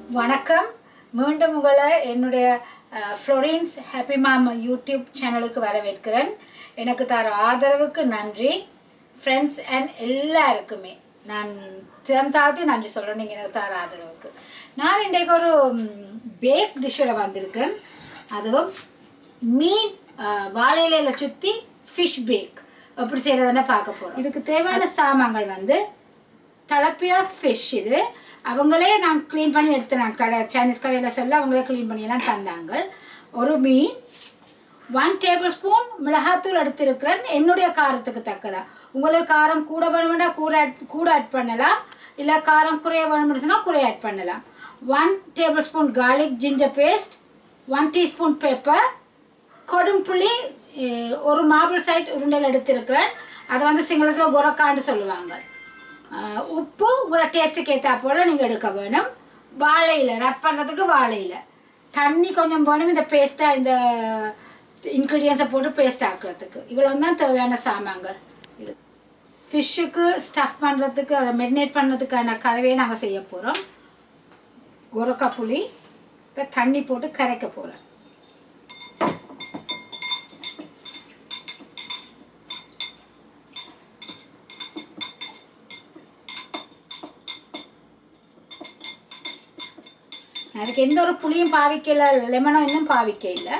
வணக்கம் மீண்டும் உங்களை என்னுடைய ஃப்ளோரின்ஸ் ஹாப்பி மாம் யூடியூப் சேனலுக்கு வரவேற்கிறேன் எனக்கு தர ஆதரவுக்கு நன்றி ஃப்ரெண்ட்ஸ் அண்ட் எல்லாருக்குமே நான் சிறந்தாழ்த்தி நன்றி சொல்கிறேன் நீங்கள் எனக்கு தர ஆதரவுக்கு நான் இன்றைக்கு ஒரு பேக் டிஷ்ஷோட வந்திருக்கேன் அதுவும் மீன் அஹ், வாழை இலையில சுற்றி ஃபிஷ் பேக் எப்படி செய்கிறதுன்னு பார்க்க போகிறோம் இதுக்கு தேவையான சாமான்கள் வந்து தலப்பியா ஃபிஷ் இது அவங்களே நான் க்ளீன் பண்ணி எடுத்து நான் கடை சைனீஸ் கடையில் சொல்ல அவங்களே க்ளீன் பண்ணியெல்லாம் தந்தாங்க ஒரு மீன் ஒன் டேபிள் ஸ்பூன் மிளகாத்தூள் எடுத்திருக்கிறேன் என்னுடைய காரத்துக்கு தக்கதா உங்களுக்கு காரம் கூட வேணுமெண்டா கூட add- கூட ஆட் பண்ணலாம் இல்லை காரம் குறைய வேணும்னு சொன்னால் குறைய ஆட் பண்ணலாம் one tablespoon garlic ginger paste one teaspoon pepper கொடும்புளி அஹ், ஒரு மார்பிள் சைட் உருண்டையில் எடுத்திருக்கிறேன் அதை வந்து சிங்களத்தில் குரக்கான்னு சொல்லுவாங்க அஹ், உப்பு உங்களோட டேஸ்ட்டுக்கு ஏற்றா போல் நீங்கள் எடுக்க வேணும் வாழையில ரப் பண்ணுறதுக்கு வாழையில தண்ணி கொஞ்சம் வேணும் இந்த பேஸ்ட்டாக இந்த இன்க்ரீடியன்ஸை போட்டு பேஸ்ட் ஆக்குறதுக்கு இவ்வளோ தான் தேவையான சாமான்கள் இது ஃபிஷ்ஷுக்கு ஸ்டஃப் பண்ணுறதுக்கு அதை மெரினேட் பண்ணுறதுக்கான கலவையை நாங்கள் செய்ய போகிறோம் குரக்கா புளி இதை தண்ணி போட்டு கரைக்க போகிறோம் அதுக்கு எந்த ஒரு புளியும் பாவிக்கல லெமனும் இன்னும் பாவிக்க இல்லை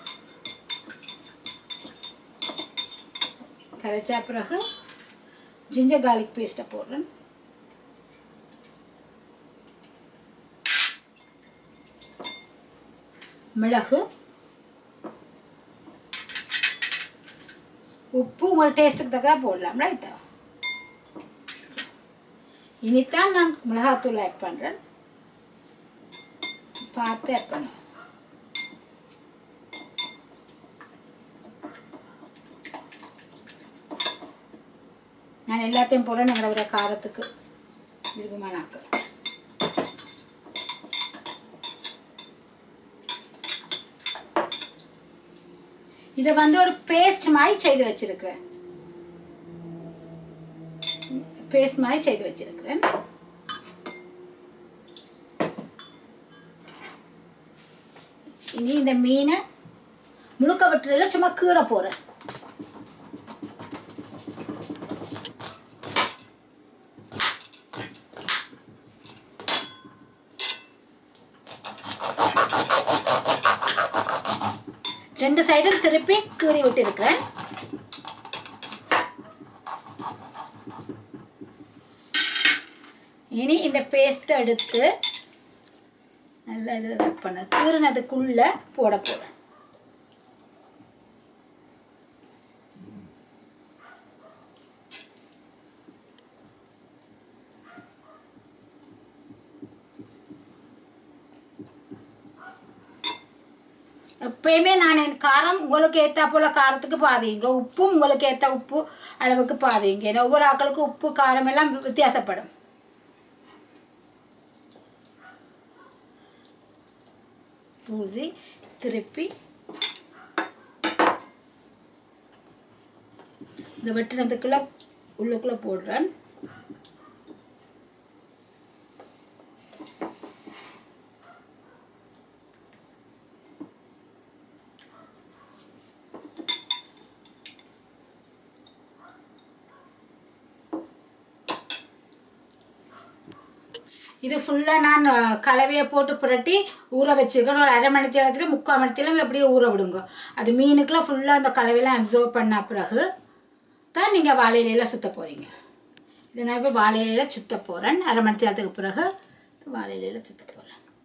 கரைச்சா பிறகு ஜிஞ்சர் garlic பேஸ்ட்டை போடுறேன் மிளகு உப்பு உங்கள் டேஸ்ட்டுக்கு தக்கதா போடலாம் ரைட்டா இனித்தான் நான் மிளகாத்தூள் ஆட் பண்ணுறேன் பார்த்து ஆட் பண்ணுவேன் நான் எல்லாத்தையும் போல எங்களை விட காரத்துக்கு விருப்பமான ஆக்கள் இதை வந்து ஒரு பேஸ்ட் மாதிரி செய்து வச்சிருக்கிறேன் பேஸ்ட் மாதிரி செய்து வச்சிருக்கிறேன் இனி இந்த மீனை முழுக்க விட்டுறல சும்மா கீற போகிறேன் ரெண்டு சைடும் திருப்பி கீறி விட்டு இருக்கிறேன் இனி இந்த பேஸ்ட்டை எடுத்து நல்லா இது ரப் பண்ண கீறினதுக்குள்ளே போட போகிறேன் எப்பயுமே நான் என் காரம் உங்களுக்கு ஏற்றா போல் காரத்துக்கு பாவீங்க உப்பும் உங்களுக்கு ஏற்ற உப்பு அளவுக்கு பாவீங்க ஏன்னா ஒவ்வொரு ஆக்களுக்கும் உப்பு காரம் எல்லாம் வித்தியாசப்படும் பூசி திருப்பி இந்த வெட்டினதுக்குள்ள உள்ளுக்குள்ள போடுறேன் இது ஃபுல்லாக நான் அஹ், கலவையை போட்டு புரட்டி ஊற வச்சிருக்கேன் ஒரு அரை மணி நேரத்தில் முக்கால் மணி நேரம் அப்படியே ஊற விடுங்க அது மீனுக்குள்ள ஃபுல்லாக அந்த கலவையெல்லாம் அப்சர்வ் பண்ண பிறகு தான் நீங்கள் வாழை இலையில சுத்த போகிறீங்க இதை நான் இப்போ வாழை இலையில சுத்த போகிறேன் அரை மணி நேரத்துக்கு பிறகு வாழை இலையில சுத்த போகிறேன்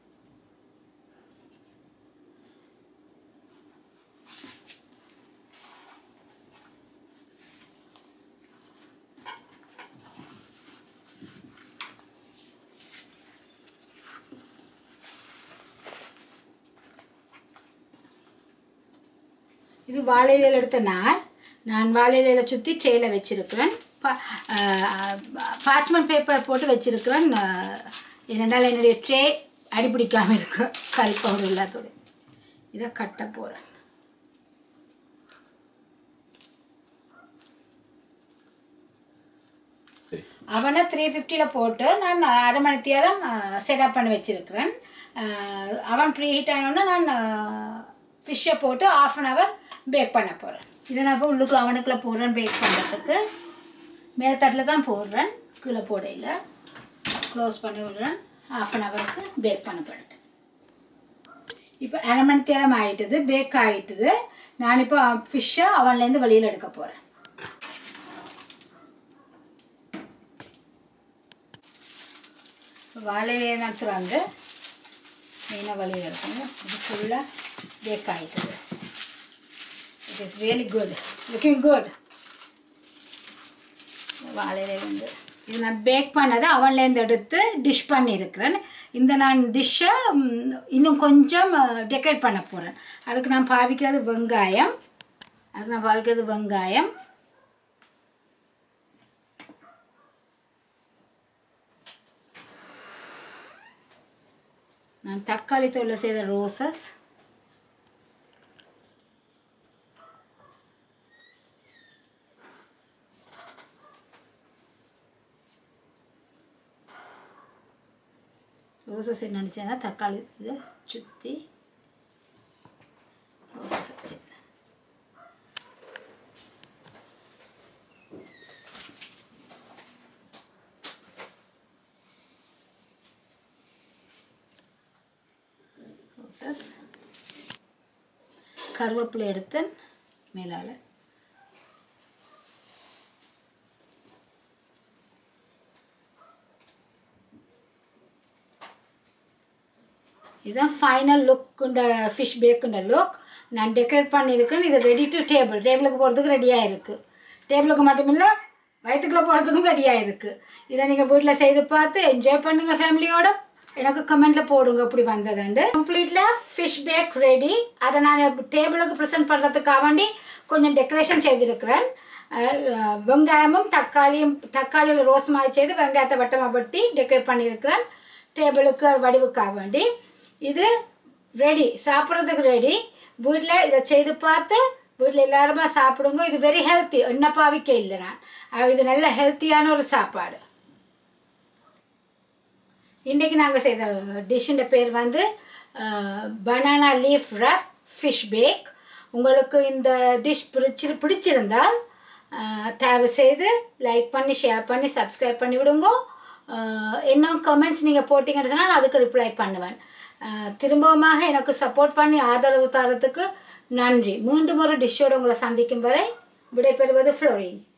இது வாழை இலையில எடுத்த நார் நான் வாழை இலையில சுற்றி ட்ரேயில் வச்சுருக்கிறேன் பா பாச்மெண்ட் பேப்பர் போட்டு வச்சுருக்கிறேன் என்னென்னால் என்னுடைய ட்ரே அடிப்பிடிக்காமல் இருக்கு கறி பவுடர் எல்லாத்தோட இதை கட்ட போகிறேன் அவனை த்ரீ ஃபிஃப்டியில் போட்டு நான் அரை மணி நேரம் செட்டப் பண்ணி வச்சுருக்கிறேன் அவன் ப்ரீ ஹீட் ஆனோடனே நான் ஃபிஷ்ஷை போட்டு ஆஃப் அன் ஹவர் பேக் பண்ண போகிறேன் இதை நான் இப்போ உள்ளுக்குள்ள அவனுக்குள்ளே போடுறேன் பேக் பண்ணுறதுக்கு மேலே தட்டில் தான் போடுறேன் கீழே போடையில் க்ளோஸ் பண்ணி விடுறேன் ஆஃப் அன் ஹவருக்கு பேக் பண்ண போகிறேன் இப்போ அரை மணி நேரம் ஆயிட்டுது பேக் ஆகிட்டுது நான் இப்போ ஃபிஷ்ஷை அவன்லேருந்து வெளியில் எடுக்க போகிறேன் வாழையிலே நான் திறந்து மீனை வெளியில் எடுக்கணும் இது ஃபுல்லாக பேக் ஆகிட்டுது it is really good looking good வாழையிலேருந்து இது நான் பேக் பண்ணதை அவன்லேருந்து எடுத்து டிஷ் பண்ணியிருக்கிறேன் இந்த நான் டிஷ்ஷை இன்னும் கொஞ்சம் டெக்கரேட் பண்ண போகிறேன் அதுக்கு நான் பாவிக்கிறது வெங்காயம் அதுக்கு நான் பாவிக்கிறது வெங்காயம் நான் தக்காளி தோலை செய்த ரோசஸ் ரோசஸ் என்ன நினச்சேன்னா தக்காளி இதை சுற்றி ரோசஸ் வச்சு ரோசஸ் கருவேப்பிலை எடுத்து மேலால் இதுதான் ஃபைனல் லுக்குண்ட ஃபிஷ் பேக்குண்ட லுக் நான் டெக்கரேட் பண்ணியிருக்கேன் இது ரெடி டு டேபிள் டேபிளுக்கு போகிறதுக்கு ரெடியாக இருக்குது டேபிளுக்கு மட்டுமில்லை வயிற்றுக்குள்ளே போகிறதுக்கும் ரெடியாக இருக்குது இதை நீங்கள் வீட்டில் செய்து பார்த்து என்ஜாய் பண்ணுங்கள் ஃபேமிலியோட எனக்கு கமெண்ட்டில் போடுங்க இப்படி வந்ததுண்டு கம்ப்ளீட்டில் ஃபிஷ் பேக் ரெடி அதை நான் டேபிளுக்கு ப்ரெசென்ட் பண்ணுறதுக்காக வேண்டி கொஞ்சம் டெக்கரேஷன் செய்திருக்கிறேன் அஹ் வெங்காயமும் தக்காளியும் தக்காளியில் ரோஸ் மாதிரி செய்து வெங்காயத்தை வட்டமாக பட்டி டெக்கரேட் பண்ணியிருக்கிறேன் டேபிளுக்கு வடிவுக்காக வேண்டி இது ரெடி சாப்பிட்றதுக்கு ரெடி வீட்டில் இதை செய்து பார்த்து வீட்டில் எல்லாருமே சாப்பிடுங்க இது வெரி ஹெல்த்தி எண்ணெய் பாவிக்க இல்லை நான் அஹ் இது நல்ல ஹெல்த்தியான ஒரு சாப்பாடு இன்றைக்கி நாங்கள் செய்த டிஷ்ஷுன்ற பேர் வந்து banana leaf wrap fish pack உங்களுக்கு இந்த டிஷ் பிடிச்சி பிடிச்சிருந்தால் அஹ், தயவு செய்து லைக் பண்ணி ஷேர் பண்ணி சப்ஸ்கிரைப் பண்ணி விடுங்க அஹ், இன்னும் கமெண்ட்ஸ் நீங்கள் போட்டிங்கன்னு சொன்னால் நான் அதுக்கு ரிப்ளை பண்ணுவேன் அஹ், திரும்பவுமாக எனக்கு சப்போர்ட் பண்ணி ஆதரவு தரத்துக்கு நன்றி மீண்டும் ஒரு டிஷ்ஷோடு உங்களை சந்திக்கும் வரை விடைபெறுவது ஃப்ளோரின்